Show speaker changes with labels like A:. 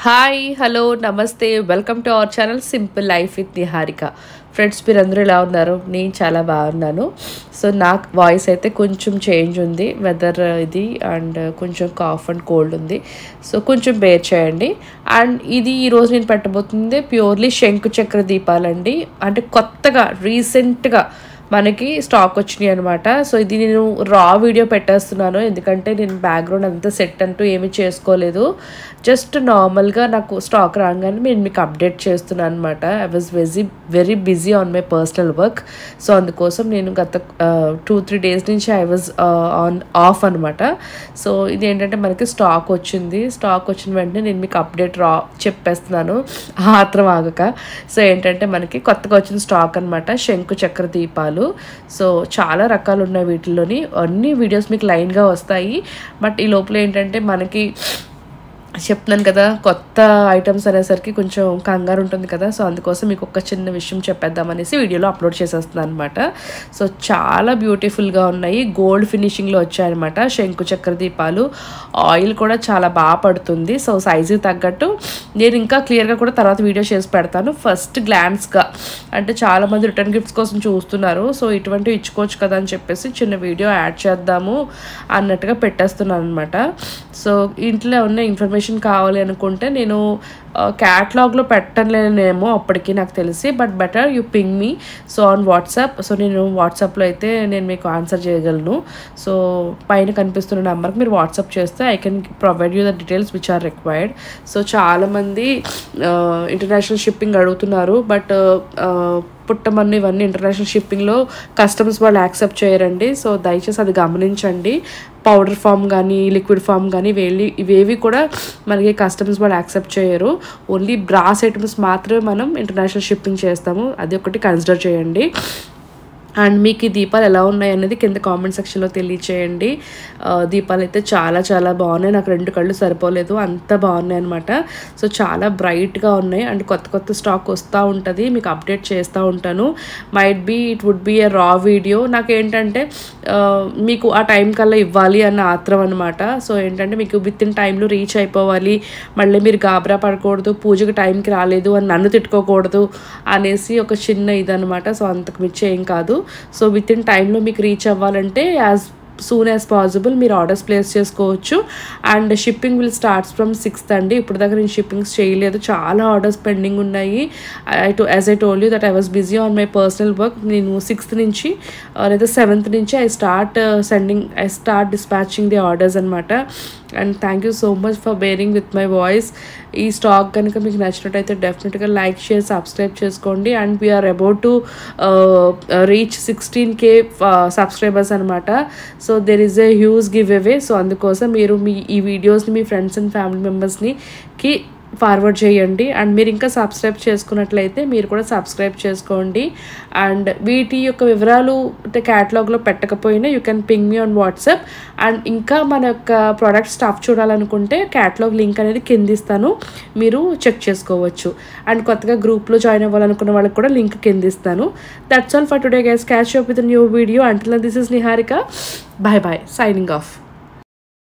A: hi hello namaste welcome to our channel simple life with Niharika friends మీరందరూ ఎలా ఉన్నారు నేను చాలా బాగున్నాను సో నాకు వాయిస్ అయితే కొంచెం చేంజ్ ఉంది వెదర్ ఇది అండ్ కొంచెం కాఫ్ అండ్ కోల్డ్ ఉంది సో కొంచెం బేర్ చేయండి అండ్ ఇది ఈరోజు నేను పెట్టబోతుంది ప్యూర్లీ శంకు చక్ర దీపాలండి అంటే కొత్తగా రీసెంట్గా మనకి స్టాక్ వచ్చినాయి అనమాట సో ఇది నేను రా వీడియో పెట్టేస్తున్నాను ఎందుకంటే నేను బ్యాక్గ్రౌండ్ అంతా సెట్ అంటూ ఏమీ చేసుకోలేదు జస్ట్ నార్మల్గా నాకు స్టాక్ రాగానే నేను మీకు అప్డేట్ చేస్తున్నాను అనమాట I was very very busy on my personal work so అందుకోసం నేను గత టూ త్రీ డేస్ నుంచి ఐ వాజ్ ఆన్ ఆఫ్ అనమాట సో ఇది ఏంటంటే మనకి స్టాక్ వచ్చింది స్టాక్ వచ్చిన వెంటనే నేను మీకు అప్డేట్ రా చెప్పేస్తున్నాను ఆత్రం ఆగక సో ఏంటంటే మనకి కొత్తగా వచ్చిన స్టాక్ అనమాట శంకు చక్ర దీపాలు సో చాలా రకాలు ఉన్నాయి వీటిల్లోని అన్ని వీడియోస్ మీకు లైన్గా వస్తాయి బట్ ఈ లోపల ఏంటంటే మనకి చెప్తున్నాను కదా కొత్త ఐటమ్స్ అనేసరికి కొంచెం కంగారు ఉంటుంది కదా సో అందుకోసం మీకు ఒక చిన్న విషయం చెప్పేద్దామనేసి వీడియోలో అప్లోడ్ చేసేస్తున్నాను అనమాట సో చాలా బ్యూటిఫుల్గా ఉన్నాయి గోల్డ్ ఫినిషింగ్లో వచ్చాయన్నమాట శంకు చక్ర దీపాలు ఆయిల్ కూడా చాలా బాగా పడుతుంది సో సైజుకి తగ్గట్టు నేను ఇంకా క్లియర్గా కూడా తర్వాత వీడియో చేసి పెడతాను ఫస్ట్ గ్లాన్స్గా అంటే చాలామంది రిటర్న్ గిఫ్ట్స్ కోసం చూస్తున్నారు సో ఇటువంటివి ఇచ్చుకోవచ్చు కదా అని చెప్పేసి చిన్న వీడియో యాడ్ చేద్దాము అన్నట్టుగా పెట్టేస్తున్నాను అనమాట సో ఇంట్లో ఉన్న ఇన్ఫర్మేషన్ కావాలి అనుకుంటే నేను క్యాట్లాగ్లో పెట్టలేనేమో అప్పటికి నాకు తెలిసి but better you ping me so on WhatsApp so నేను వాట్సాప్లో అయితే నేను మీకు ఆన్సర్ చేయగలను సో పైన కనిపిస్తున్న నెంబర్కి మీరు వాట్సాప్ చేస్తే I can provide you the details which are required so చాలామంది ఇంటర్నేషనల్ షిప్పింగ్ అడుగుతున్నారు బట్ పుట్టమని ఇవన్నీ ఇంటర్నేషనల్ షిప్పింగ్లో కస్టమర్స్ వాళ్ళు యాక్సెప్ట్ చేయరండి సో దయచేసి అది గమనించండి పౌడర్ ఫామ్ కానీ లిక్విడ్ ఫామ్ కానీ ఇవేవి ఇవేవి కూడా మనకి కస్టమర్స్ వాళ్ళు యాక్సెప్ట్ చేయరు ఓన్లీ బ్రాస్ ఐటమ్స్ మాత్రమే మనం ఇంటర్నేషనల్ షిప్పింగ్ చేస్తాము అది ఒకటి కన్సిడర్ చేయండి అండ్ మీకు ఈ దీపాలు ఎలా ఉన్నాయి అనేది కింద కామెంట్ సెక్షన్లో తెలియచేయండి దీపాలు అయితే చాలా చాలా బాగున్నాయి నాకు రెండు కళ్ళు సరిపోలేదు అంత బాగున్నాయి అనమాట సో చాలా బ్రైట్గా ఉన్నాయి అండ్ కొత్త కొత్త స్టాక్ వస్తూ ఉంటుంది మీకు అప్డేట్ చేస్తూ ఉంటాను might be it would be a raw video నాకు ఏంటంటే మీకు ఆ టైం కల్లా ఇవ్వాలి అన్న ఆత్రం అనమాట సో ఏంటంటే మీకు విత్ ఇన్ టైంలో రీచ్ అయిపోవాలి మళ్ళీ మీరు గాబరా పడకూడదు పూజకి టైంకి రాలేదు అని నన్ను తిట్టుకోకూడదు అనేసి ఒక చిన్న ఇదనమాట సో అంతకు మించి ఏం కాదు సో విత్ ఇన్ టైంలో మీకు రీచ్ అవ్వాలంటే యాజ్ సూన్ యాజ్ పాసిబుల్ మీరు ఆర్డర్స్ ప్లేస్ చేసుకోవచ్చు and shipping will starts from sixth అండి ఇప్పుడు దగ్గర నేను షిప్పింగ్స్ చేయలేదు చాలా ఆర్డర్స్ పెండింగ్ ఉన్నాయి I to as I told you that I was busy on my personal work నేను సిక్స్త్ నుంచి లేదా సెవెంత్ నుంచి I start sending I start dispatching the orders అనమాట and thank you so much for bearing with my voice ఈ stock కనుక మీకు నచ్చినట్టయితే డెఫినెట్గా లైక్ షేర్ సబ్స్క్రైబ్ చేసుకోండి and we're about to reach sixteen K subscribers అనమాట so there is a huge giveaway so అందుకోసం మీరు మీ ఈ వీడియోస్ని మీ ఫ్రెండ్స్ అండ్ ఫ్యామిలీ మెంబర్స్ని కి ఫార్వర్డ్ చేయండి అండ్ మీరు ఇంకా సబ్స్క్రైబ్ చేసుకున్నట్లయితే మీరు కూడా సబ్స్క్రైబ్ చేసుకోండి అండ్ వీటి యొక్క వివరాలు అంటే క్యాటలాగ్లో పెట్టకపోయినా you can ping me on WhatsApp and ఇంకా మన యొక్క ప్రోడక్ట్ స్టాఫ్ చూడాలనుకుంటే క్యాటలాగ్ లింక్ అనేది కింద ఇస్తాను మీరు చెక్ చేసుకోవచ్చు అండ్ కొత్తగా గ్రూప్లో జాయిన్ అవ్వాలనుకున్న వాళ్ళకి కూడా లింక్ కింద ఇస్తాను that's all for today guys catch up with new video until this is Niharika bye bye signing of